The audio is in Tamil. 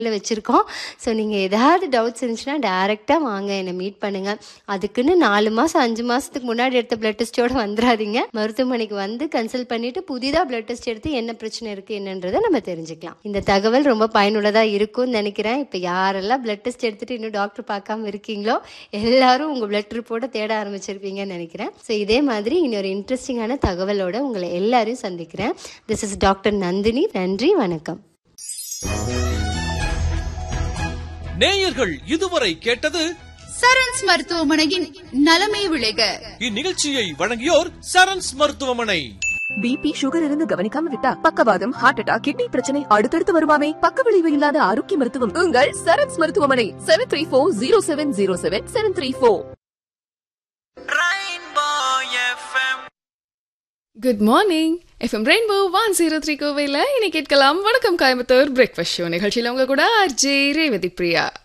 வச்சுருக்கோம் ஸோ நீங்கள் ஏதாவது டவுட்ஸ் இருந்துச்சுன்னா டேரெக்டாக வாங்க என்னை மீட் பண்ணுங்கள் அதுக்குன்னு நாலு மாதம் அஞ்சு மாதத்துக்கு முன்னாடி எடுத்த பிளட் டெஸ்ட்டோட வந்துடாதீங்க மருத்துவமனைக்கு வந்து கன்சல்ட் பண்ணிவிட்டு புதிதாக பிளட் டெஸ்ட் எடுத்து என்ன பிரச்சனை இருக்குது என்னன்றதை நம்ம தெரிஞ்சுக்கலாம் இந்த தகவல் ரொம்ப பயனுள்ளதாக இருக்கும்னு நினைக்கிறேன் இப்போ யாரெல்லாம் பிளட் டெஸ்ட் எடுத்துகிட்டு இன்னும் டாக்டர் பார்க்காம இருக்கீங்களோ எல்லாரும் உங்கள் பிளட் ரிப்போர்ட்டை தேட ஆரம்பிச்சிருப்பீங்கன்னு நினைக்கிறேன் ஸோ இதே மாதிரி இன்னொரு இன்ட்ரெஸ்டிங்கான தகவலோட உங்களை எல்லாரையும் சந்திக்கிறேன் திஸ் இஸ் டாக்டர் நந்தினி நன்றி வணக்கம் நேயர்கள் இதுவரை கேட்டது சரண்ஸ் மருத்துவமனையின் நலமே விளைக இந்நிகழ்ச்சியை வழங்கியோர் சரண்ஸ் மருத்துவமனை பிபி சுகர் இருந்து கவனிக்காம விட்டா பக்கவாதம் ஹார்ட் அட்டாக் கிட்னி பிரச்சனை அடுத்தடுத்து வருமாமே பக்க விளைவு இல்லாத ஆரோக்கிய மருத்துவம் உங்கள் சரண்ஸ் மருத்துவமனை seven three four zero seven zero seven seven three four good morning FM rainbow one zero three கோவையில் இன்னைக்கு கேட்கலாம் வணக்கம் கோயம்புத்தூர் பிரேக்ஃபாஸ்ட் ஷோ நிகழ்ச்சியில் உங்க கூட ஆர்ஜே ரேவதி பிரியா